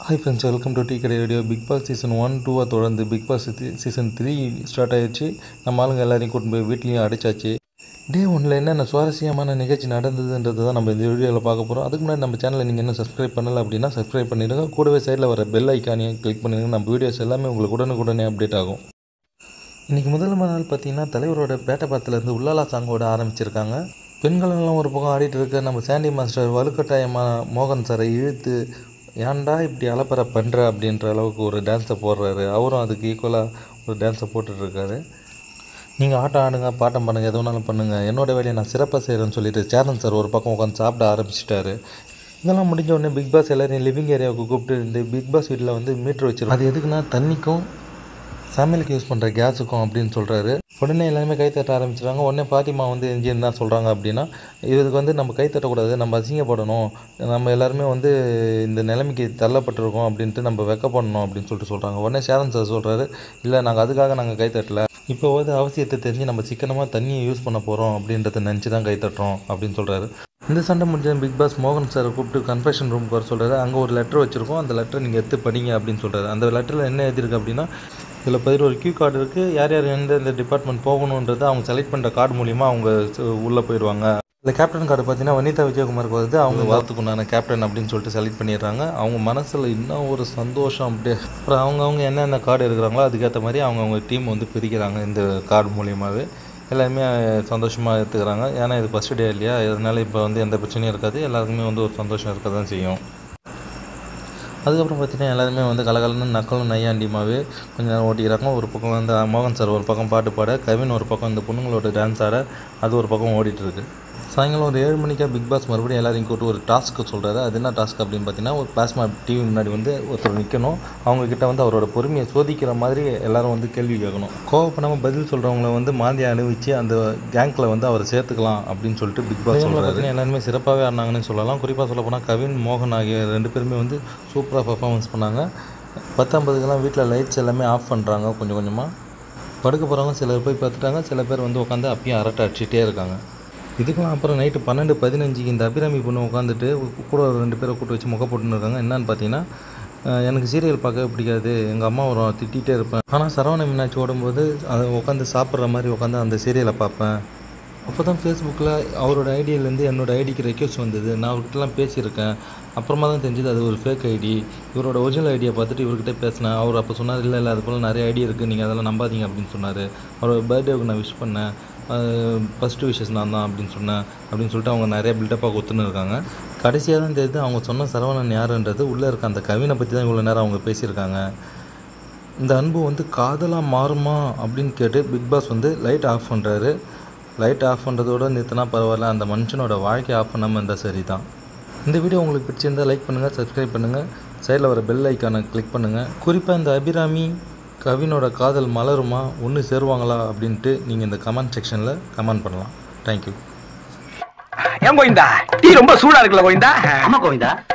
hi friends welcome to tea கடை video Bigg Boss season one டூவை தொடர்ந்து Bigg Boss season three start ஆயிடுச்சு நம்ம ஆளுங்க எல்லாரையும் கூட்டிட்டு போய் வீட்லேயும் அடைச்சாச்சு டே ஒன்றில் என்னென்ன சுவாரஸ்யமான நிகழ்ச்சி நடந்ததுன்றது தான் நம்ம இந்த வீடியோவில் பார்க்க போகிறோம் அதுக்கு முன்னாடி நம்ம சேனலை நீங்கள் இன்னும் சப்ஸ்கிரைப் பண்ணலை அப்படின்னா சப்ஸ்கிரைப் பண்ணிடுங்க கூடவே சைடில் வர பெல் ஐக்கானையும் கிளிக் பண்ணிடுங்க நம்ம வீடியோஸ் எல்லாமே உங்களுக்கு உடனுக்குடனே அப்டேட் ஆகும் இன்றைக்கி முதல் நாள் பார்த்தீங்கன்னா தலைவரோட பேட்டபாத்திலேருந்து உள்ளாலா சாங்கோட ஆரம்பிச்சிருக்காங்க பெண்கள் எல்லாம் ஒரு பக்கம் ஆடிட்டு இருக்க நம்ம சாண்டி மாஸ்டர் வலுக்கட்டாயமாக மோகன் சாரை இழுத்து ஏன்டா இப்படி அலப்பற பண்ணுற அப்படின்ற அளவுக்கு ஒரு டான்ஸை போடுறாரு அவரும் அதுக்கு ஈக்குவலாக ஒரு டான்ஸை போட்டுட்ருக்காரு நீங்கள் ஆட்டம் ஆடுங்க பாட்டம் பண்ணுங்கள் எது வேணாலும் பண்ணுங்கள் என்னோட வேலையை நான் சிறப்பாக செய்கிறேன்னு சொல்லிட்டு சேரன் சார் ஒரு பக்கம் உட்காந்து சாப்பிட ஆரம்பிச்சிட்டாரு இதெல்லாம் முடிஞ்ச உடனே பிக் பாஸ் எல்லாரையும் லிவிங் ஏரியாவுக்கு கூப்பிட்டு இந்த பிக் பாஸ் வீட்டில் வந்து மீட்ரு வச்சிருக்கோம் அது எதுக்குன்னா தண்ணிக்கும் சமையலுக்கு யூஸ் பண்ணுற கேஸுக்கும் அப்படின்னு சொல்கிறாரு உடனே எல்லாருமே கை தட்ட ஆரம்பிச்சிடுறாங்க உடனே பாத்திமா வந்து எஞ்சி என்ன சொல்கிறாங்க அப்படின்னா இதுக்கு வந்து நம்ம கை தட்டக்கூடாது நம்ம அசிங்கப்படணும் நம்ம எல்லாருமே வந்து இந்த நிலைமைக்கு தள்ளப்பட்டிருக்கோம் அப்படின்ட்டு நம்ம வெக்கப்படணும் அப்படின்னு சொல்லிட்டு சொல்கிறாங்க உடனே சேரன் சார் சொல்கிறாரு இல்லை நாங்கள் அதுக்காக நாங்கள் கை தட்டல இப்போ வந்து அவசியத்தை தெரிஞ்சு நம்ம சிக்கனமாக தண்ணியை யூஸ் பண்ண போகிறோம் அப்படின்றத நினச்சி தான் கை தட்டுறோம் அப்படின்னு சொல்கிறாரு இந்த சண்டை முடிஞ்ச பிக் பாஸ் மோகன் சாரை கூப்பிட்டு கன்ஃபெஷன் ரூமுக்கு வர சொல்கிறாரு அங்கே ஒரு லெட்டர் வச்சுருக்கோம் அந்த லெட்டரை நீங்கள் எடுத்து படிங்க அப்படின்னு சொல்கிறாரு அந்த லெட்டரில் என்ன எழுதிருக்கு அப்படின்னா இதில் பதினோரு கியூ கார்டு இருக்குது யார் யார் எந்த எந்த டிபார்ட்மெண்ட் போகணுன்றதை அவங்க செலக்ட் பண்ணுற கார்டு மூலிமா அவங்க உள்ளே போயிடுவாங்க இந்த கேப்டன் கார்டு பார்த்தீங்கன்னா வனிதா விஜயகுமாருக்கு வந்து அவங்க வாரத்துக்குண்டான கேப்டன் அப்படின்னு சொல்லிட்டு செலக்ட் பண்ணிடுறாங்க அவங்க மனசில் இன்னும் ஒரு சந்தோஷம் அப்படியே அப்புறம் அவங்கவுங்க என்னென்ன கார்டு எடுக்கிறாங்களோ அதுக்கேற்ற மாதிரி அவங்கவுங்க டீம் வந்து பிரிக்கிறாங்க இந்த கார்டு மூலியமாகவே எல்லாருமே சந்தோஷமாக எடுத்துக்கிறாங்க ஏன்னா இது ஃபஸ்ட் டே இல்லையா இதனால் இப்போ வந்து எந்த பிரச்சனையும் இருக்காது எல்லாருக்குமே வந்து ஒரு சந்தோஷம் இருக்க தான் செய்யும் அதுக்கப்புறம் பார்த்தீங்கன்னா எல்லாருமே வந்து கலகலன்னு நக்கலும் நையாண்டியுமாவே கொஞ்ச நேரம் ஓட்டிக்கிறாங்க ஒரு பக்கம் வந்து மோகன் சார் ஒரு பக்கம் பாட்டு பாட கவின் ஒரு பக்கம் இந்த பொண்ணுங்களோட டான்ஸ் ஆட அது ஒரு பக்கம் ஓடிட்டு இருக்கு சாயங்காலம் ஒரு ஏழு மணிக்கா பிக் பாஸ் மறுபடியும் எல்லாரையும் கூப்பிட்டு ஒரு டாஸ்க்கு சொல்கிறாரு அது என்ன டாஸ்க் அப்படின்னு பார்த்தீங்கன்னா ஒரு பிளாஸ்மா டிவி முன்னாடி வந்து ஒருத்தர் நிற்கணும் அவங்கக்கிட்ட வந்து அவரோட பொறுமையை சோதிக்கிற மாதிரி எல்லாரும் வந்து கேள்வி கேட்கணும் கோவப்படாமல் பதில் சொல்கிறவங்கள வந்து மாந்தியை அணிவிச்சு அந்த கேங்கில் வந்து அவரை சேர்த்துக்கலாம் அப்படின்னு சொல்லிட்டு பிக் பாஸ் சொல்கிறாரு எல்லாருமே சிறப்பாகவே ஆடினாங்கன்னு சொல்லலாம் குறிப்பாக சொல்ல போனால் கவின் மோகன் ஆகிய ரெண்டு பேருமே வந்து சூப்பராக பர்ஃபார்மன்ஸ் பண்ணாங்க பத்தாம்பதுக்கெல்லாம் வீட்டில் லைட்ஸ் எல்லாமே ஆஃப் பண்ணுறாங்க கொஞ்சம் கொஞ்சமாக படுக்க போகிறவங்க சிலர் போய் பார்த்துட்டாங்க சில பேர் வந்து உட்காந்து அப்பயும் அரட்டை அடிச்சிட்டே இருக்காங்க இதுக்கெல்லாம் அப்புறம் நைட்டு பன்னெண்டு பதினஞ்சுக்கு இந்த அபிராமி பொண்ணு உட்காந்துட்டு கூட ஒரு ரெண்டு பேரை கூட்டு வச்சு முக போட்டுன்னு இருக்காங்க என்னன்னு பார்த்தீங்கன்னா அஹ் எனக்கு சீரியல் பார்க்கவே பிடிக்காது எங்கள் அம்மா வரும் திட்டிகிட்டே இருப்பேன் ஆனால் சரவண மீனாட்சி ஓடும்போது அதை உட்காந்து சாப்பிட்ற மாதிரி உட்காந்து அந்த சீரியலை பார்ப்பேன் அப்போ தான் ஃபேஸ்புக்கில் அவரோட ஐடியிலேருந்து என்னோடய ஐடிக்கு ரெக்வஸ்ட் வந்தது நான் அவர்கிட்டலாம் பேசியிருக்கேன் அப்புறமா தான் தெரிஞ்சது அது ஒரு ஃபேக் ஐடி இவரோட ஒரிஜினல் ஐடியை பார்த்துட்டு இவர்கிட்ட பேசினேன் அவர் அப்போ சொன்னார் இல்லை இல்லை அது போல் நிறைய ஐடி இருக்குது நீங்கள் அதெல்லாம் நம்பாதீங்க அப்படின்னு சொன்னார் அவரோட பர்த்டேவுக்கு நான் விஷ் பண்ணேன் ஃபஸ்ட்டு விஷஸ் நான் தான் அப்படின்னு சொன்னேன் அப்படின்னு சொல்லிட்டு அவங்க நிறைய பில்டப்பாக கொடுத்துன்னு இருக்காங்க கடைசியாக தான் தெரியுது அவங்க சொன்ன சரவணன் யாருன்றது உள்ளே இருக்க அந்த கவினை பற்றி தான் இவ்வளோ நேரம் அவங்க பேசியிருக்காங்க இந்த அன்பு வந்து காதலாக மாறுமா அப்படின்னு கேட்டு பிக் பாஸ் வந்து லைட் ஆஃப் பண்ணுறாரு லைட் ஆஃப் பண்ணுறதோட நிறுத்தினா பரவாயில்ல அந்த மனுஷனோட வாழ்க்கையை ஆஃப் பண்ணாமல் இருந்தால் சரி தான் இந்த வீடியோ உங்களுக்கு பிடிச்சிருந்தால் லைக் பண்ணுங்கள் சப்ஸ்கிரைப் பண்ணுங்கள் சைடில் வர பெல் ஐக்கானை கிளிக் பண்ணுங்கள் குறிப்பாக இந்த அபிராமி கவினோட காதல் மலருமா ஒன்று சேருவாங்களா அப்படின்ட்டு நீங்கள் இந்த கமெண்ட் செக்ஷனில் கமெண்ட் பண்ணலாம் தேங்க்யூ ஏன் கோவிந்தா டீ ரொம்ப சூடா இருக்குல்ல கோவிந்தா ஆமா கோவிந்தா